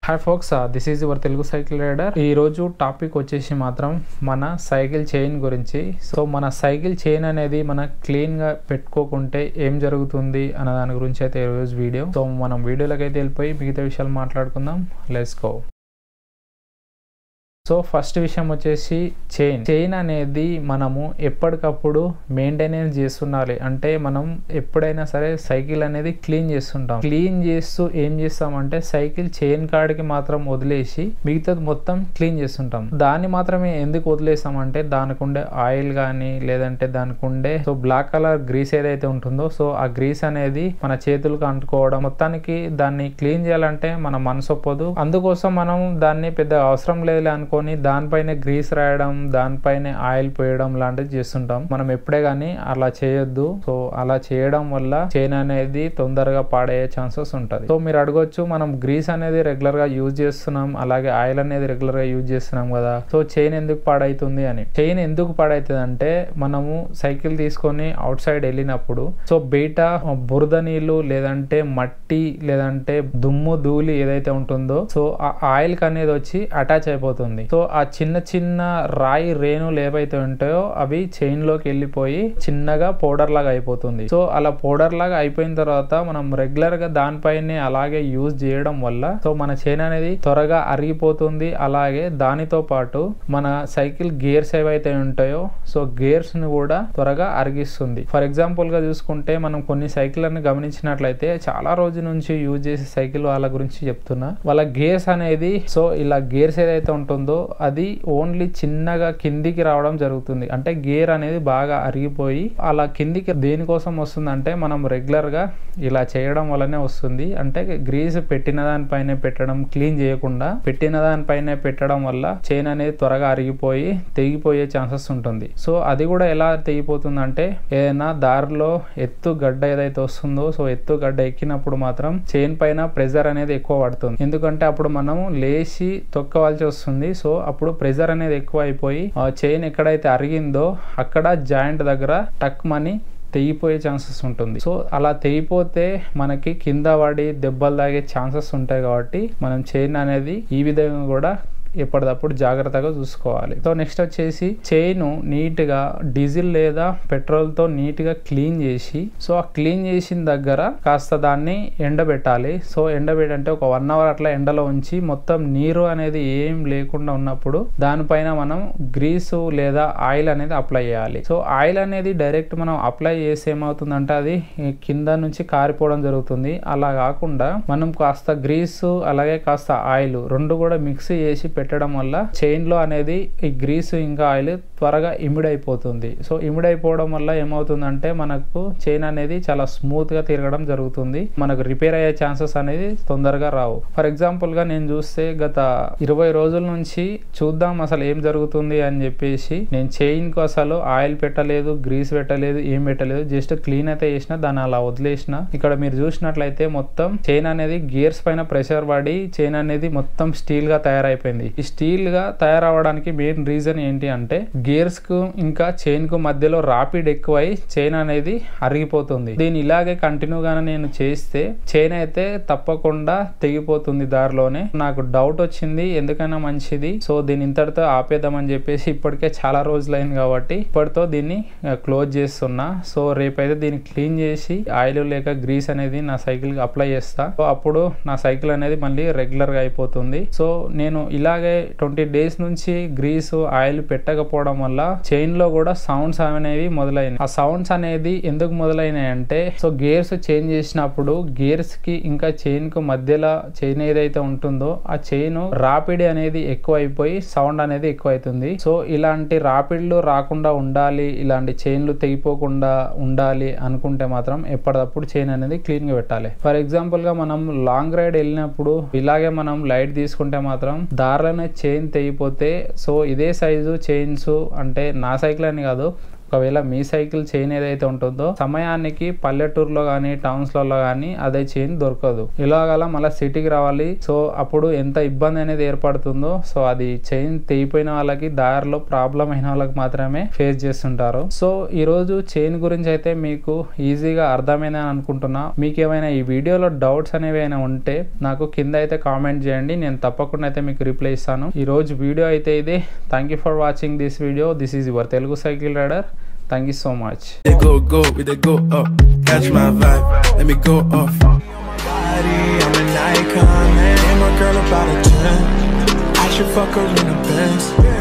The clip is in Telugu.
Hi folks this is your Telugu cycle rider ఈ రోజు టాపిక్ వచ్చేసి మాత్రం మన సైకిల్ చైన్ గురించి సో మన సైకిల్ చైన్ అనేది మన క్లీన్ గా పెట్టుకోకుంటే ఏం జరుగుతుంది అన్న దాని గురించి అయితే ఈరోజు వీడియో సో మనం వీడియోలోకి అయితే వెళ్ళిపోయి మిగతా విషయాలు మాట్లాడుకుందాం లెట్స్ గో సో ఫస్ట్ విషయం వచ్చేసి చైన్ చైన్ అనేది మనము ఎప్పటికప్పుడు మెయింటెనెన్స్ చేస్తుండాలి అంటే మనం ఎప్పుడైనా సరే సైకిల్ అనేది క్లీన్ చేస్తుంటాం క్లీన్ చేస్తూ ఏం చేస్తామంటే సైకిల్ చైన్ కాడికి మాత్రం వదిలేసి మిగతాది మొత్తం క్లీన్ చేస్తుంటాం దాన్ని మాత్రమే ఎందుకు వదిలేస్తామంటే దానికి ఉండే ఆయిల్ కానీ లేదంటే దానికి ఉండే సో బ్లాక్ కలర్ గ్రీస్ ఏదైతే ఉంటుందో సో ఆ గ్రీస్ అనేది మన చేతులకు అంటుకోవడం మొత్తానికి దాన్ని క్లీన్ చేయాలంటే మన మనసు ఒప్పదు అందుకోసం మనం దాన్ని పెద్ద అవసరం లేదులే అనుకో అనుకొని దానిపైన గ్రీస్ రాయడం దానిపైన ఆయిల్ పోయడం లాంటివి చేస్తుంటాం మనం ఎప్పుడే కానీ అలా చేయొద్దు సో అలా చేయడం వల్ల చైన్ అనేది తొందరగా పాడయ్యే ఛాన్సెస్ ఉంటుంది సో మీరు అడగొచ్చు మనం గ్రీస్ అనేది రెగ్యులర్ గా యూజ్ చేస్తున్నాం అలాగే ఆయిల్ అనేది రెగ్యులర్ గా యూజ్ చేస్తున్నాం కదా సో చైన్ ఎందుకు పాడైతుంది అని చైన్ ఎందుకు పాడైతుంది అంటే మనము సైకిల్ తీసుకొని అవుట్ సైడ్ వెళ్ళినప్పుడు సో బయట బురద నీళ్ళు లేదంటే మట్టి లేదంటే దుమ్ము ధూళి ఏదైతే ఉంటుందో సో ఆ ఆయిల్ అనేది వచ్చి అటాచ్ అయిపోతుంది సో ఆ చిన్న చిన్న రాయి రేణులు ఏవైతే ఉంటాయో అవి చైన్ లోకి వెళ్ళిపోయి చిన్నగా పౌడర్ లాగా అయిపోతుంది సో అలా పౌడర్ లాగా అయిపోయిన తర్వాత మనం రెగ్యులర్ గా దానిపైనే అలాగే యూజ్ చేయడం వల్ల సో మన చైన్ అనేది త్వరగా అరిగిపోతుంది అలాగే దానితో పాటు మన సైకిల్ గేర్స్ ఏవైతే ఉంటాయో సో గేర్స్ ని కూడా త్వరగా అరిగిస్తుంది ఫర్ ఎగ్జాంపుల్ గా చూసుకుంటే మనం కొన్ని సైకిళ్ళని గమనించినట్లయితే చాలా రోజు నుంచి యూజ్ చేసే సైకిల్ వాళ్ళ గురించి చెప్తున్నా వాళ్ళ గేర్స్ అనేది సో ఇలా గేర్స్ ఏదైతే ఉంటుందో అది ఓన్లీ చిన్నగా కిందికి రావడం జరుగుతుంది అంటే గేర్ అనేది బాగా అరిగిపోయి అలా కిందికి దేనికోసం వస్తుందంటే మనం రెగ్యులర్ గా ఇలా చేయడం వల్లనే వస్తుంది అంటే గ్రీస్ పెట్టిన దానిపైన పెట్టడం క్లీన్ చేయకుండా పెట్టిన దానిపైన పెట్టడం వల్ల చైన్ అనేది త్వరగా అరిగిపోయి తెగిపోయే ఛాన్సెస్ ఉంటుంది సో అది కూడా ఎలా తెగిపోతుంది అంటే ఏదైనా దారిలో ఎత్తు గడ్డ ఏదైతే వస్తుందో సో ఎత్తు గడ్డ ఎక్కినప్పుడు మాత్రం చైన్ పైన ప్రెజర్ అనేది ఎక్కువ పడుతుంది ఎందుకంటే అప్పుడు మనము లేచి తొక్కవలసి వస్తుంది సో అప్పుడు ప్రెజర్ అనేది ఎక్కువ అయిపోయి ఆ చైన్ ఎక్కడైతే అరిగిందో అక్కడ జాయింట్ దగ్గర టక్ మనీ తెగిపోయే ఛాన్సెస్ ఉంటుంది సో అలా తెగిపోతే మనకి కింద పడి దెబ్బలు తాగే ఛాన్సెస్ ఉంటాయి కాబట్టి మనం చైన్ అనేది ఈ విధంగా కూడా ఎప్పటికప్పుడు జాగ్రత్తగా చూసుకోవాలి సో నెక్స్ట్ వచ్చేసి చైన్ నీట్ గా డీజిల్ లేదా పెట్రోల్ తో నీట్ గా క్లీన్ చేసి సో ఆ క్లీన్ చేసిన దగ్గర కాస్త దాన్ని ఎండబెట్టాలి సో ఎండబెట్టంటే ఒక వన్ అవర్ అట్లా ఎండలో ఉంచి మొత్తం నీరు అనేది ఏం లేకుండా ఉన్నప్పుడు దానిపైన మనం గ్రీసు లేదా ఆయిల్ అనేది అప్లై చేయాలి సో ఆయిల్ అనేది డైరెక్ట్ మనం అప్లై చేసి ఏమవుతుందంటే అది కింద నుంచి కారిపోవడం జరుగుతుంది అలా కాకుండా మనం కాస్త గ్రీసు అలాగే కాస్త ఆయిల్ రెండు కూడా మిక్స్ చేసి పెట్టడం వల్ల చైన్ లో అనేది ఈ గ్రీస్ ఇంకా ఆయిల్ త్వరగా ఇమిడ్ అయిపోతుంది సో ఇమిడ్ అయిపోవడం వల్ల ఏమవుతుందంటే మనకు చైన్ అనేది చాలా స్మూత్ గా తిరగడం జరుగుతుంది మనకు రిపేర్ అయ్యే ఛాన్సెస్ అనేది తొందరగా రావు ఫర్ ఎగ్జాంపుల్ గా నేను చూస్తే గత ఇరవై రోజుల నుంచి చూద్దాం అసలు ఏం జరుగుతుంది అని చెప్పేసి నేను చైన్ కు అసలు ఆయిల్ పెట్టలేదు గ్రీస్ పెట్టలేదు ఏం పెట్టలేదు జస్ట్ క్లీన్ అయితే చేసిన దాన్ని అలా వదిలేసిన ఇక్కడ మీరు చూసినట్లయితే మొత్తం చైన్ అనేది గేర్స్ పైన ప్రెషర్ పడి చైన్ అనేది మొత్తం స్టీల్ గా తయారైపోయింది ఈ స్టీల్ గా తయారవడానికి మెయిన్ రీజన్ ఏంటి అంటే గేర్స్ కు ఇంకా చైన్ కు మధ్యలో రాపిడ్ ఎక్కువై చైన్ అనేది అరిగిపోతుంది దీని ఇలాగే కంటిన్యూ గానే నేను చేస్తే చైన్ అయితే తప్పకుండా తెగిపోతుంది దారిలోనే నాకు డౌట్ వచ్చింది ఎందుకైనా మంచిది సో దీని ఇంతటితో ఆపేద్దామని చెప్పేసి ఇప్పటికే చాలా రోజులైంది కాబట్టి ఇప్పటితో దీన్ని క్లోజ్ చేస్తున్నా సో రేపైతే దీన్ని క్లీన్ చేసి ఆయిల్ లేక గ్రీస్ అనేది నా సైకిల్ కి అప్లై చేస్తా సో అప్పుడు నా సైకిల్ అనేది మళ్ళీ రెగ్యులర్ గా అయిపోతుంది సో నేను ఇలాగే ట్వంటీ డేస్ నుంచి గ్రీస్ ఆయిల్ పెట్టకపోవడం వల్ల చైన్ లో కూడా సౌండ్స్ అనేవి మొదలైనవి ఆ సౌండ్స్ అనేది ఎందుకు మొదలైనాయి అంటే సో గేర్స్ చేంజ్ చేసినప్పుడు గేర్స్ కి ఇంకా చైన్ కు మధ్యలో చైన్ ఏదైతే ఉంటుందో ఆ చైన్ రాపిడ్ అనేది ఎక్కువ అయిపోయి సౌండ్ అనేది ఎక్కువ అవుతుంది సో ఇలాంటి రాపిడ్లు రాకుండా ఉండాలి ఇలాంటి చైన్లు తెగిపోకుండా ఉండాలి అనుకుంటే మాత్రం ఎప్పటికప్పుడు చైన్ అనేది క్లీన్ గా పెట్టాలి ఫర్ ఎగ్జాంపుల్ గా మనం లాంగ్ రైడ్ వెళ్ళినప్పుడు ఇలాగే మనం లైట్ తీసుకుంటే మాత్రం దారిలోనే చైన్ తెగిపోతే సో ఇదే సైజు చైన్స్ అంటే నా సైకిల్ అని కాదు ఒకవేళ మీ సైకిల్ చైన్ ఏదైతే ఉంటుందో సమయానికి పల్లెటూరులో కానీ టౌన్స్లలో కానీ అదే చైన్ దొరకదు ఇలాగల మళ్ళీ సిటీకి రావాలి సో అప్పుడు ఎంత ఇబ్బంది అనేది ఏర్పడుతుందో సో అది చైన్ తెగిపోయిన వాళ్ళకి దారిలో ప్రాబ్లం అయిన వాళ్ళకి మాత్రమే ఫేస్ చేస్తుంటారు సో ఈ రోజు చైన్ గురించి అయితే మీకు ఈజీగా అర్థమైందని అనుకుంటున్నా మీకు ఏమైనా ఈ వీడియోలో డౌట్స్ అనేవి అయినా ఉంటే నాకు కింద అయితే కామెంట్ చేయండి నేను తప్పకుండా అయితే మీకు రిప్లై ఇస్తాను ఈ రోజు వీడియో అయితే ఇదే thank you for watching this video this is your Telugu cycle rider thank you so much They go, go, we they go up. Catch my vibe, let me go off. body, I'm an icon, man. And my girl about a 10. I should fuck her in the Benz.